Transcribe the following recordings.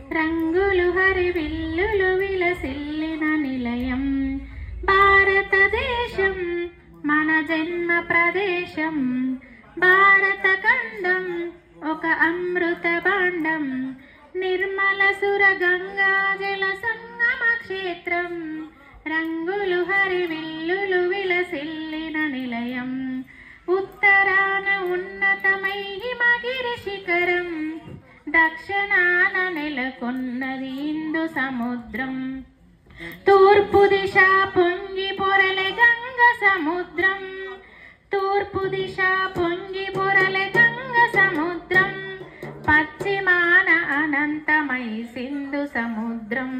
రంగులు హరివిల్లులు విలసిల్లిన నిలయం భారతదేశం మన జన్మ ప్రదేశం భారత ఖండం ఒక అమృత భాండం నిర్మల సుర గంగా జల సంగమ క్షేత్రం రంగులు హరివిల్లులు విలసిల్లిన నిలయం ఉత్తరాన ఉన్నతమై హిమగిరి శిఖరం దక్షిణాన నెలకొన్నది ఇందు సముద్రం తూర్పు దిశ పొంగి పొరలే గంగ సముద్రం తూర్పు దిశ పొంగి పొరలే గంగ సముద్రం పశ్చిమాన అనంతమై సింధు సముద్రం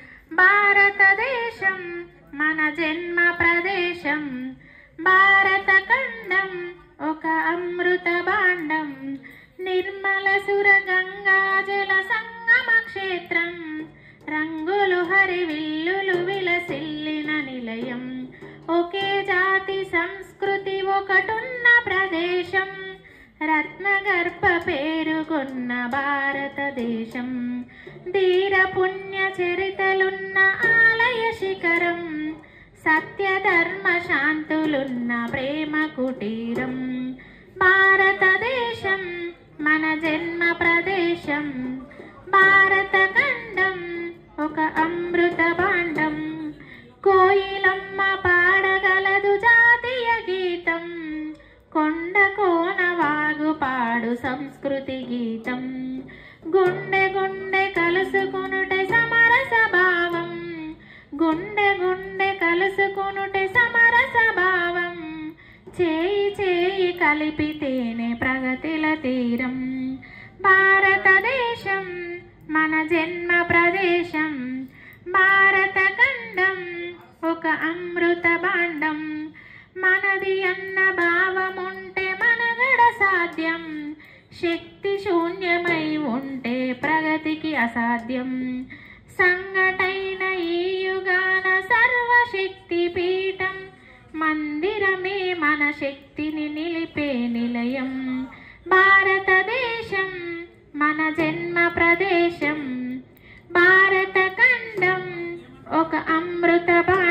భారతదేశం మన జన్మ ప్రదేశం భారత ఖండం ఒక అమృత భాండం నిర్మల సుర గంగా జల సంగమ క్షేత్రం రంగులు హరివిల్లులు విలసిల్లిన నిలయం ఒకే జాతి సంస్కృతి ఒకటున్న ప్రదేశం రత్నగర్భ పేరుగొన్న భారతదేశం ధీర పుణ్య చరితలున్న ఆలయ శిఖరం సత్య ధర్మ శాంతులున్న ప్రేమ కుటీరం భారతదేశం మన జన్మ ప్రదేశం భారత ఖండం ఒక అమృత భాండం కోయిలమ్మ పాడగలదు జాతీయ గీతం కొండ కోన వాగు పాడు సంస్కృతి గీతం గుండె గుండె కలుసుకునుటే సమరస భావం గుండె గుండె కలుసుకునుటే సమరస భావం చేయి చేయి కలిపితేనే ప్రగతిల తీరం భారతదేశం మన జన్మ ప్రదేశం భారత ఖండం ఒక అమృత భాండం మనది అన్న భావముంటే మనగడ సాధ్యం శక్తి శూన్యమై ఉంటే ప్రగతికి అసాధ్యం సంగటైన ఈ యుగాన సర్వశక్తి పీఠం మందిరమే మన శక్తిని నిలిపే నిలయం భారతదేశం మన జన్మ ప్రదేశం భారత ఖండం ఒక అమృత భాండం